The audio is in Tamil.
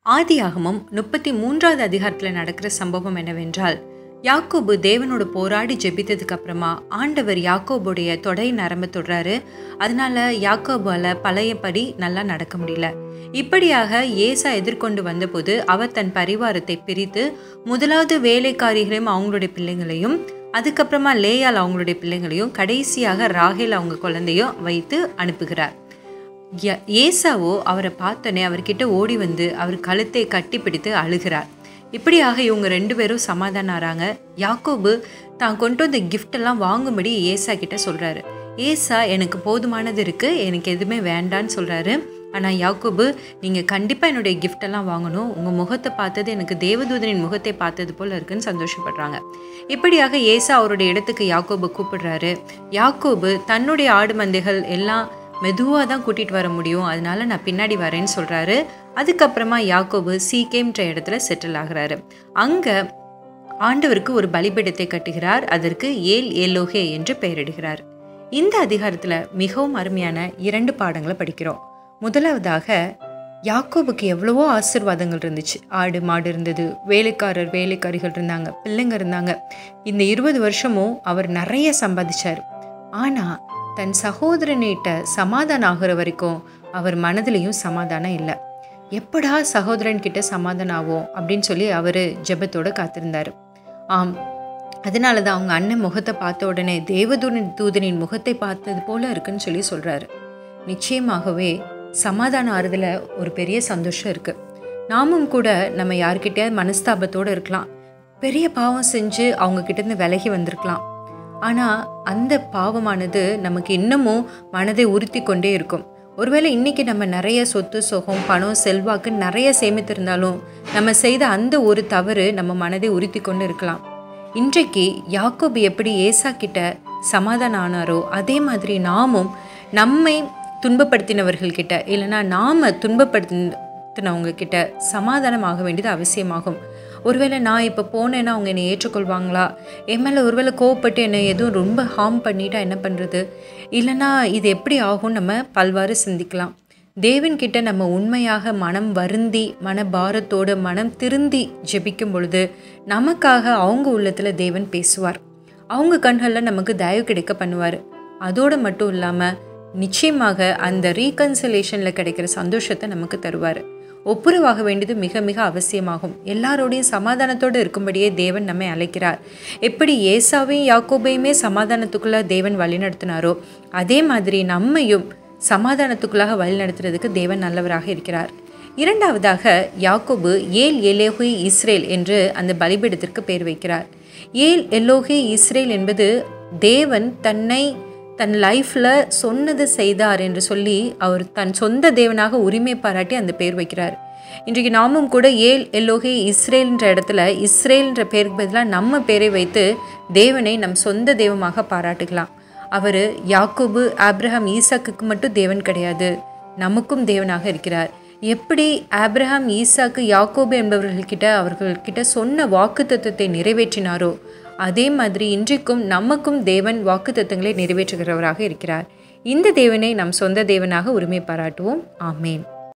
ஆதியாகமம் முப்பத்தி மூன்றாவது அதிகாரத்தில் நடக்கிற சம்பவம் என்னவென்றால் யாக்கோபு தேவனோட போராடி ஜெபித்ததுக்கு அப்புறமா ஆண்டவர் யாக்கோபுடைய தொடை நரம்ப தொடுறாரு அதனால யாக்கோபால பழையபடி நல்லா நடக்க முடியல இப்படியாக ஏசா எதிர்கொண்டு வந்தபோது அவர் தன் பரிவாரத்தை பிரித்து முதலாவது வேலைக்காரிகளையும் அவங்களுடைய பிள்ளைங்களையும் அதுக்கப்புறமா லேயால் அவங்களுடைய பிள்ளைங்களையும் கடைசியாக ராகேல் அவங்க குழந்தையும் வைத்து அனுப்புகிறார் ய- ஏசாவோ அவரை பார்த்தோன்னே அவர்கிட்ட ஓடி வந்து அவர் கழுத்தை கட்டி பிடித்து அழுகிறார் இப்படியாக இவங்க ரெண்டு பேரும் சமாதானம் ஆறாங்க யாக்கோபு தான் கொண்டு வந்த gift எல்லாம் வாங்கும்படி ஏசா கிட்ட சொல்றாரு ஏசா எனக்கு போதுமானது இருக்கு எனக்கு எதுவுமே வேண்டான்னு சொல்றாரு ஆனால் யாக்கோபு நீங்கள் கண்டிப்பாக என்னுடைய gift எல்லாம் வாங்கணும் உங்கள் முகத்தை பார்த்தது எனக்கு தேவதூதனின் முகத்தை பார்த்தது போல் இருக்குன்னு சந்தோஷப்படுறாங்க இப்படியாக ஏசா அவருடைய இடத்துக்கு யாக்கோபு கூப்பிடுறாரு யாக்கோபு தன்னுடைய ஆடு மந்தைகள் எல்லாம் மெதுவாக தான் கூட்டிகிட்டு வர முடியும் அதனால நான் பின்னாடி வரேன்னு சொல்கிறாரு அதுக்கப்புறமா யாக்கோபு சீக்கேம்ன்ற இடத்துல செட்டில் ஆகுறாரு அங்கே ஆண்டவருக்கு ஒரு பலிபீடத்தை கட்டுகிறார் அதற்கு ஏல் ஏலோகே என்று பெயரிடுகிறார் இந்த அதிகாரத்தில் மிகவும் அருமையான இரண்டு பாடங்களை படிக்கிறோம் முதலாவதாக யாக்கோபுக்கு எவ்வளவோ ஆசீர்வாதங்கள் இருந்துச்சு ஆடு மாடு இருந்தது வேலைக்காரர் வேலைக்காரிகள் இருந்தாங்க பிள்ளைங்க இருந்தாங்க இந்த இருபது வருஷமும் அவர் நிறைய சம்பாதிச்சார் ஆனால் தன் சகோதரனிட்ட சமாதானம் ஆகுற வரைக்கும் அவர் மனதிலையும் சமாதானம் இல்லை எப்படா சகோதரன் கிட்ட சமாதானம் ஆகும் அப்படின்னு சொல்லி அவர் ஜெபத்தோட காத்திருந்தார் ஆம் அதனால தான் அவங்க அண்ணன் முகத்தை பார்த்த உடனே தேவதூதன் தூதனின் முகத்தை பார்த்தது போல இருக்குன்னு சொல்லி சொல்கிறாரு நிச்சயமாகவே சமாதானம் ஆறுதல ஒரு பெரிய சந்தோஷம் இருக்குது நாமும் கூட நம்ம யார்கிட்டயாவது மனஸ்தாபத்தோடு இருக்கலாம் பெரிய பாவம் செஞ்சு அவங்க கிட்டேருந்து விலகி வந்திருக்கலாம் ஆனால் அந்த பாவமானது நமக்கு இன்னமும் மனதை உறுத்தி கொண்டே இருக்கும் ஒருவேளை இன்னைக்கு நம்ம நிறைய சொத்து சுகம் பணம் செல்வாக்கு நிறைய சேமித்திருந்தாலும் நம்ம செய்த அந்த ஒரு தவறு நம்ம மனதை உறுத்தி கொண்டு இருக்கலாம் இன்றைக்கு யாக்கோபு எப்படி ஏசா கிட்ட சமாதானம் ஆனாரோ அதே மாதிரி நாமும் நம்மை துன்பப்படுத்தினவர்கள் கிட்ட இல்லைன்னா நாம துன்பப்படுத்தினவங்க கிட்ட சமாதானம் ஆக வேண்டியது அவசியமாகும் ஒருவேளை நான் இப்போ போனேன்னா அவங்க என்னை ஏற்றுக்கொள்வாங்களா என் மேலே ஒருவேளை கோவப்பட்டு என்னை எதுவும் ரொம்ப ஹார்ம் பண்ணிட்டா என்ன பண்ணுறது இல்லைன்னா இது எப்படி ஆகும்னு நம்ம பல்வாறு சிந்திக்கலாம் தேவன்கிட்ட நம்ம உண்மையாக மனம் வருந்தி மன பாரத்தோடு மனம் திருந்தி ஜெபிக்கும் பொழுது நமக்காக அவங்க உள்ளத்தில் தேவன் பேசுவார் அவங்க கண்களில் நமக்கு தயவு கிடைக்க பண்ணுவார் அதோடு மட்டும் இல்லாமல் நிச்சயமாக அந்த ரீகன்சலேஷனில் கிடைக்கிற சந்தோஷத்தை நமக்கு தருவார் ஒப்புரவாக வேண்டியது மிக மிக அவசியமாகும் எல்லாரோடையும் சமாதானத்தோடு இருக்கும்படியே தேவன் நம்மை அழைக்கிறார் எப்படி ஏசாவையும் யாக்கோபையுமே சமாதானத்துக்குள்ள தேவன் வழிநடத்தினாரோ அதே மாதிரி நம்மையும் சமாதானத்துக்குள்ளாக வழிநடத்துறதுக்கு தேவன் நல்லவராக இருக்கிறார் இரண்டாவதாக யாக்கோபு ஏல் எலோஹி இஸ்ரேல் என்று அந்த பலிபீடத்திற்கு பெயர் வைக்கிறார் ஏல் எலோஹி இஸ்ரேல் என்பது தேவன் தன்னை தன் லைஃப்பில் சொன்னது செய்தார் என்று சொல்லி அவர் தன் சொந்த தேவனாக உரிமை பாராட்டி அந்த பேர் வைக்கிறார் இன்றைக்கு நாமும் கூட ஏல் எல்லோகே இஸ்ரேல்ன்ற இடத்துல இஸ்ரேல்ன்ற பேருக்கு பதிலாக நம்ம பேரை வைத்து தேவனை நம் சொந்த தெய்வமாக பாராட்டுக்கலாம் அவர் யாக்கோபு ஆப்ரஹாம் ஈசாக்குக்கு மட்டும் தேவன் கிடையாது நமக்கும் தேவனாக இருக்கிறார் எப்படி ஆப்ரஹாம் ஈசாக்கு யாக்கோபு என்பவர்கள்கிட்ட அவர்கள்கிட்ட சொன்ன வாக்குத்தத்தத்தை நிறைவேற்றினாரோ அதே மாதிரி இன்றைக்கும் நமக்கும் தேவன் வாக்குத்தத்தங்களை நிறைவேற்றுகிறவராக இருக்கிறார் இந்த தேவனை நம் சொந்த தேவனாக உரிமை பாராட்டுவோம் ஆமேன்